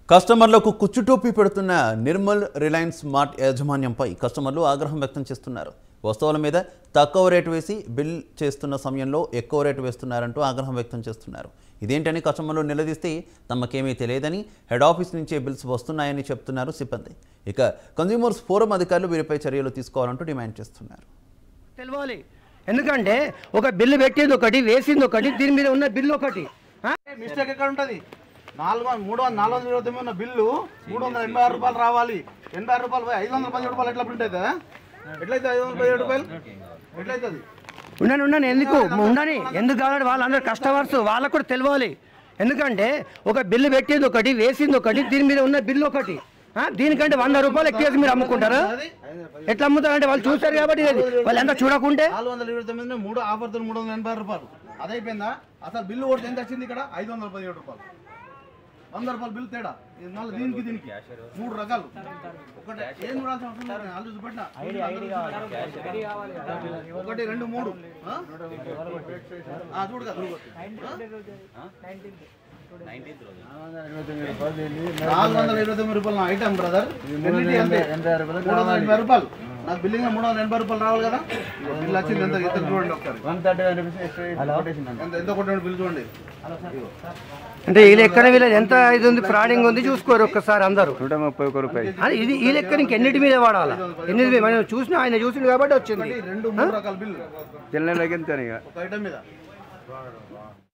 కస్టమర్లకు కుచ్చుటోపీ పెడుతున్న Nirmal Reliance smart యాజమాన్యంపై కస్టమర్లు ఆగ్రహం వ్యక్తం చేస్తున్నారు వస్తువుల మీద తక్కువ రేటు వేసి బిల్ చేస్తున్న సమయంలో ఎక్కువ రేటు వేస్తున్నారంటూ ఆగ్రహం వ్యక్తం చేస్తున్నారు ఇదేంటని కస్టమర్లు నిలదీస్తే తమకేమీ తెలియదని హెడ్ ఆఫీస్ నుంచే బిల్స్ వస్తున్నాయని చెప్తున్నారు సిబ్బంది ఇక కన్జ్యూమర్స్ ఫోరం అధికారులు వీరిపై చర్యలు తీసుకోవాలంటూ డిమాండ్ చేస్తున్నారు తెలవాలి ఎందుకంటే ఒక బిల్లు పెట్టింది ఒకటి వేసింది ఒకటి దీని మీద ఉన్న బిల్లు ఒకటి ఆ? మిస్టేక్ ఎక్కడ ఉంటుంది నాలుగు వందల మూడు వందల నాలుగు వందల ఇరవై తొమ్మిది ఉన్న బిల్లు మూడు వందల ఎనభై ఆరు రూపాయలు రావాలి ఎనభై ఆరు రూపాయలు పోయి ఐదు వందల పదిహేడు రూపాయలు ఎట్లా ప్రింట్ అవుతుందా ఎట్లయితే ఐదు వందల పదిహేడు రూపాయలు ఎట్లయితుంది ఉండని ఉండని ఎందుకు ఉండని ఎందుకు కావాలంటే వాళ్ళందరూ కస్టమర్స్ వాళ్ళకు కూడా తెలవాలి ఎందుకంటే ఒక బిల్లు పెట్టింది ఒకటి వేసింది ఒకటి దీని మీద ఉన్న బిల్లు ఒకటి ఆ? దీనికంటే వంద రూపాయలు ఎక్కేసి మీరు అమ్ముకుంటారా ఎట్లా అమ్ముతారంటే వాళ్ళు చూశారు కాబట్టి ఇది వాళ్ళు ఎంత చూడకుంటే నాలుగు వందల ఇరవై తొమ్మిది మూడు ఆఫర్ తో మూడు వందల ఎనభై ఆరు రూపాయలు అదైపోయిందా అసలు బిల్లు ఒకటి ఎంత వచ్చింది ఇక్కడ ఐదు వందల పదిహేడు రూపాయలు వంద రూపాయలు బిల్లు తేడా ఇది మళ్ళీ దీనికి దీనికి మూడు రకాలు ఒకటి ఏం చూడాల్సిన అవసరం లేదు నేను ఆలోచి పెట్టినా ఒకటి రెండు మూడు ఆ? ఆ, చూడు కదా నాలుగు వందల ఇరవై తొమ్మిది రూపాయలు ఐటమ్ బ్రదర్ ఎన్నిటి అంతే మూడు వందల ఎనభై రూపాయలు నాకు బిల్లింగ్ మూడు వందల ఎనభై రూపాయలు రావాలి కదా బిల్ వచ్చింది ఎంత ఎంత చూడండి ఒకసారి ఎంత ఎంత కొట్టాడు బిల్ చూడండి ఇదిగో. అంటే ఈ లెక్కన వీళ్ళ ఎంత ఇది ఉంది ఫ్రాడింగ్ ఉంది చూసుకోరు ఒక్కసారి అందరూ నూట ముప్పై ఒక్క రూపాయి అది ఇది ఈ లెక్క ఇంకెన్నిటి మీద వాడాలా ఎన్నిటి మీద మనం చూసిన ఆయన చూసిండు కాబట్టి వచ్చింది ఒకటి రెండు మూడు రకాల బిల్లు తెల్ల ఎంత ఇక ఒక ఐటమ్ మీద